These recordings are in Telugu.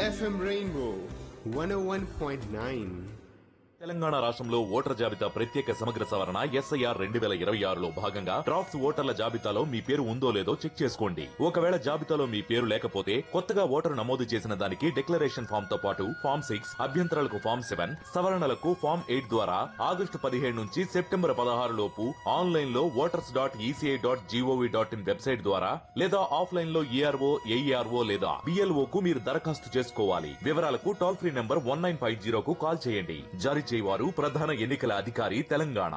FM Rainbow 101.9. తెలంగాణ రాష్ట్రంలో ఓటర్ జాబితా ప్రత్యేక సమగ్ర సవరణ ఎస్ఐఆర్ రెండు వేల ఇరవై ఆరులో భాగంగా డ్రాఫ్ట్స్ ఓటర్ల జాబితాలో మీ పేరు ఉందో లేదో చెక్ చేసుకోండి ఒకవేళ జాబితాలో మీ పేరు లేకపోతే కొత్తగా ఓటరు నమోదు చేసిన దానికి డిక్లరేషన్ ఫామ్ తో పాటు ఫామ్ సిక్స్ అభ్యంతరాలకు ఫామ్ సెవెన్ సవరణలకు ఫామ్ ఎయిట్ ద్వారా ఆగస్టు పదిహేడు నుంచి సెప్టెంబర్ పదహారు లోపు ఆన్లైన్ లో voters dot ECI dot GOV dot in website ద్వారా లేదా ఆఫ్లైన్ లో ఈఆర్ఓ ఏఈఆర్ఓ లేదా బిఎల్ఓ కు మీరు దరఖాస్తు చేసుకోవాలి వివరాలకు toll free number one nine five జీరోకు కాల్ చేయండి జారీ చేయవారు ప్రధాన ఎన్నికల అధికారి Telangana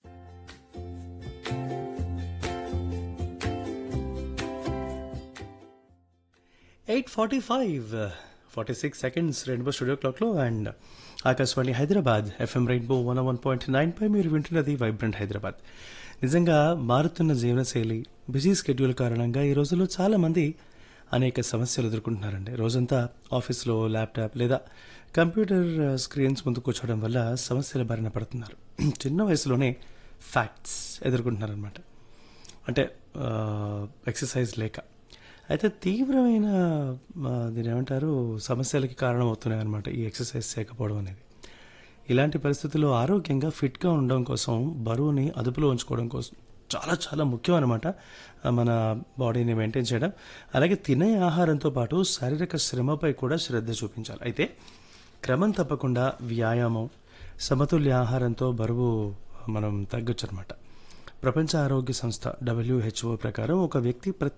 eight forty five forty six seconds Rainbow studio క్లాక్లో and Akashvani Hyderabad FM Rainbow one one point nine పై మీరు వింటున్నది వైబ్రెంట్ హైదరాబాద్ నిజంగా మారుతున్న జీవనశైలి బిజీ స్కెడ్యూల్ కారణంగా ఈ రోజుల్లో చాలామంది అనేక సమస్యలు ఎదుర్కొంటున్నారండి రోజంతా ఆఫీస్లో ల్యాప్టాప్ లేదా కంప్యూటర్ స్క్రీన్స్ ముందు కూర్చోవడం వల్ల సమస్యల బారిన పడుతున్నారు చిన్న వయసులోనే ఫ్యాక్ట్స్ ఎదుర్కొంటున్నారనమాట అంటే ఎక్సర్సైజ్ లేక అయితే తీవ్రమైన ఆ, దీని ఏమంటారు సమస్యలకి కారణమవుతున్నాయి అనమాట ఈ ఎక్సర్సైజ్ చేయకపోవడం అనేది ఇలాంటి పరిస్థితుల్లో ఆరోగ్యంగా ఫిట్గా ఉండడం కోసం బరువుని అదుపులో ఉంచుకోవడం కోసం చాలా చాలా ముఖ్యం అనమాట మన బాడీని మెయింటైన్ చేయడం అలాగే తినే ఆహారంతో పాటు శారీరక శ్రమపై కూడా శ్రద్ధ చూపించాలి అయితే క్రమం తప్పకుండా వ్యాయామం సమతుల్య ఆహారంతో బరువు మనం తగ్గొచ్చు అనమాట ప్రపంచ ఆరోగ్య సంస్థ డబ్ల్యూహెచ్ఓ ప్రకారం ఒక వ్యక్తి ప్రతి